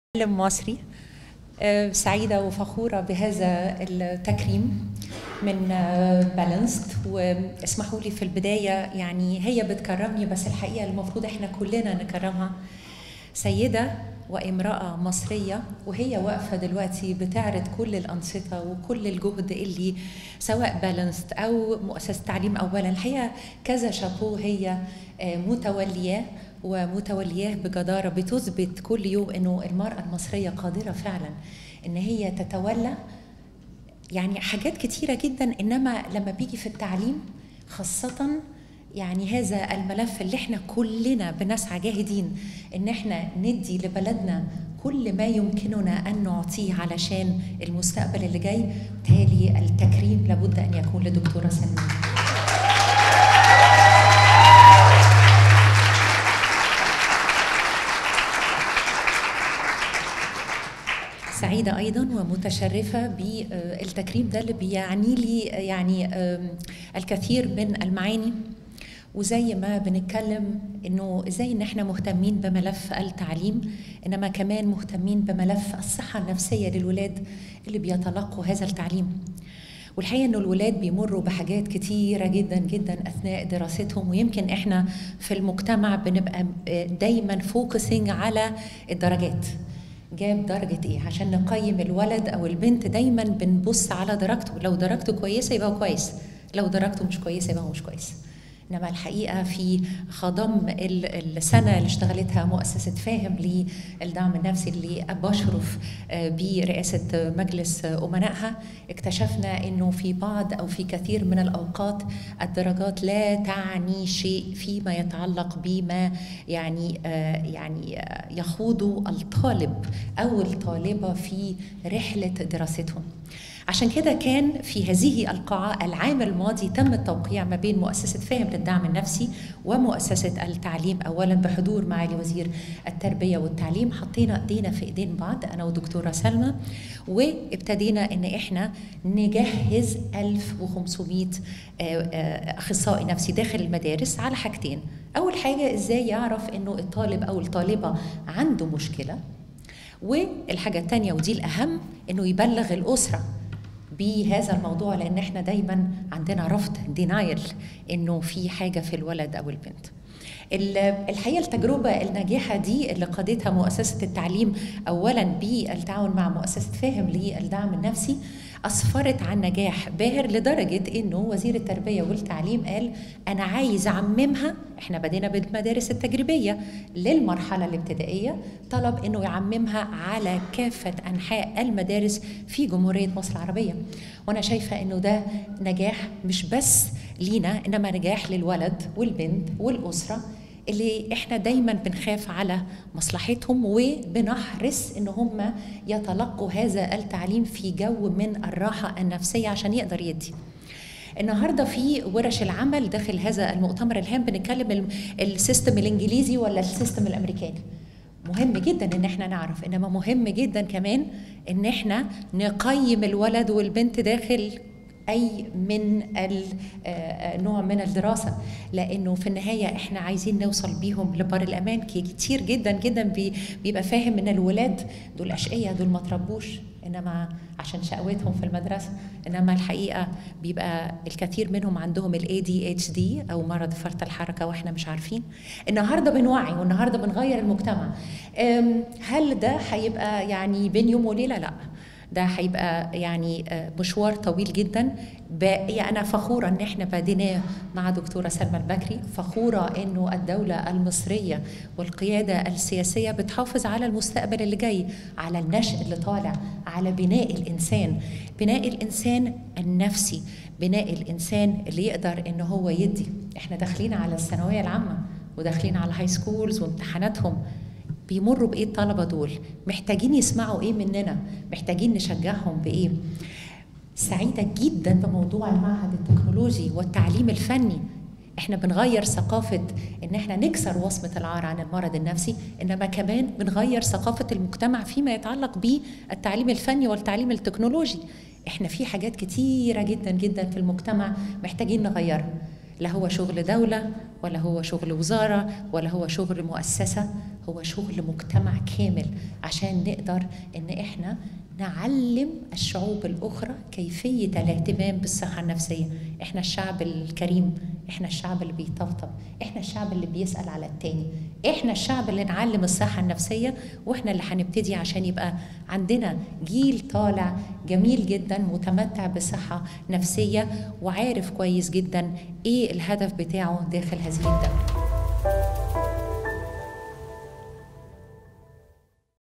معلم مصري آه، سعيدة وفخورة بهذا التكريم من بالانست واسمحوا لي في البداية يعني هي بتكرمني بس الحقيقة المفروض احنا كلنا نكرمها سيدة وامرأة مصرية وهي واقفة دلوقتي بتعرض كل الأنشطة وكل الجهد اللي سواء بالانست أو مؤسسة تعليم أولا الحقيقة كذا شابو هي آه، متولياه ومتولياه بجدارة بتثبت كل يوم انه المرأة المصرية قادرة فعلا ان هي تتولى يعني حاجات كتيرة جدا انما لما بيجي في التعليم خاصة يعني هذا الملف اللي احنا كلنا بنسعى جاهدين ان احنا ندي لبلدنا كل ما يمكننا ان نعطيه علشان المستقبل اللي جاي بالتالي التكريم لابد ان يكون لدكتوره سلمى سعيدة أيضا ومتشرفة بالتكريم ده اللي بيعني لي يعني آم، الكثير من المعاني وزي ما بنتكلم انه ازاي ان احنا مهتمين بملف التعليم انما كمان مهتمين بملف الصحة النفسية للولاد اللي بيتلقوا هذا التعليم والحقيقه انه الولاد بيمروا بحاجات كتيره جدا جدا اثناء دراستهم ويمكن احنا في المجتمع بنبقى دايما فوكسنج على الدرجات جاب درجة ايه عشان نقيم الولد او البنت دايما بنبص على درجته لو درجته كويسة يبقى هو كويس لو درجته مش كويسة يبقى هو مش كويس انما الحقيقه في خضم ال- السنه اللي اشتغلتها مؤسسه فاهم للدعم النفسي اللي بشرف آه، برئاسه مجلس امنائها اكتشفنا انه في بعض او في كثير من الاوقات الدرجات لا تعني شيء فيما يتعلق بما يعني آه، يعني آه، يخوض الطالب او الطالبه في رحله دراستهم عشان كده كان في هذه القاعة العام الماضي تم التوقيع ما بين مؤسسة فاهم للدعم النفسي ومؤسسة التعليم أولا بحضور معالي وزير التربية والتعليم حطينا إيدينا في إيدين بعض أنا ودكتورة سلمى وابتدينا إن إحنا نجهز 1500 آه، آه، أخصائي نفسي داخل المدارس على حاجتين أول حاجة إزاي يعرف إنه الطالب أو الطالبة عنده مشكلة والحاجة التانية ودي الأهم إنه يبلغ الأسرة بهذا الموضوع لان احنا دايما عندنا رفض دينايل انه في حاجه في الولد او البنت ال- الحقيقه التجربه الناجحه دي اللي قادتها مؤسسه التعليم اولا بالتعاون مع مؤسسه فاهم للدعم النفسي اسفرت عن نجاح باهر لدرجه انه وزير التربيه والتعليم قال انا عايز اعممها احنا بدينا بالمدارس التجريبيه للمرحله الابتدائيه طلب انه يعممها على كافه انحاء المدارس في جمهوريه مصر العربيه وانا شايفه انه ده نجاح مش بس لينا انما نجاح للولد والبنت والاسره اللي احنا دايما بنخاف على مصلحتهم وبنحرص ان هم يتلقوا هذا التعليم في جو من الراحه النفسيه عشان يقدر يدي النهارده في ورش العمل داخل هذا المؤتمر الهام بنتكلم ال- السيستم الانجليزي ولا السيستم الامريكاني مهم جدا ان احنا نعرف انما مهم جدا كمان ان احنا نقيم الولد والبنت داخل اي من ال- آه، آه، نوع من الدراسه لانه في النهايه احنا عايزين نوصل بيهم لبر الامان كي- كتير جدا جدا بي- بيبقى فاهم ان الولاد دول اشقياء دول ما تربوش انما عشان شقوتهم في المدرسه انما الحقيقه بيبقى الكثير منهم عندهم الاي دي اتش دي او مرض فرط الحركه واحنا مش عارفين النهارده بنوعي والنهارده بنغير المجتمع أم، هل ده هيبقى يعني بين يوم وليله لا ده هيبقى يعني آه، مشوار طويل جدا باقي انا فخوره ان احنا باديناه مع دكتوره سلمى البكري فخوره انه الدوله المصريه والقياده السياسيه بتحافظ على المستقبل اللي جاي على النشء اللي طالع على بناء الانسان بناء الانسان النفسي بناء الانسان اللي يقدر ان هو يدي احنا داخلين على الثانويه العامه وداخلين على الهاي سكولز وامتحاناتهم بيمروا بايه الطلبه دول محتاجين يسمعوا ايه مننا محتاجين نشجعهم بايه سعيده جدا بموضوع المعهد التكنولوجي والتعليم الفني احنا بنغير ثقافه ان احنا نكسر وصمه العار عن المرض النفسي انما كمان بنغير ثقافه المجتمع فيما يتعلق بالتعليم الفني والتعليم التكنولوجي احنا في حاجات كتيره جدا جدا في المجتمع محتاجين نغيرها لا هو شغل دولة ولا هو شغل وزارة ولا هو شغل مؤسسة هو شغل مجتمع كامل عشان نقدر ان احنا نعلم الشعوب الاخرى كيفيه الاهتمام بالصحه النفسيه احنا الشعب الكريم احنا الشعب اللي بيطبطب احنا الشعب اللي بيسال على التاني احنا الشعب اللي نعلم الصحه النفسيه واحنا اللي هنبتدي عشان يبقى عندنا جيل طالع جميل جدا متمتع بصحه نفسيه وعارف كويس جدا ايه الهدف بتاعه داخل هذه الدوله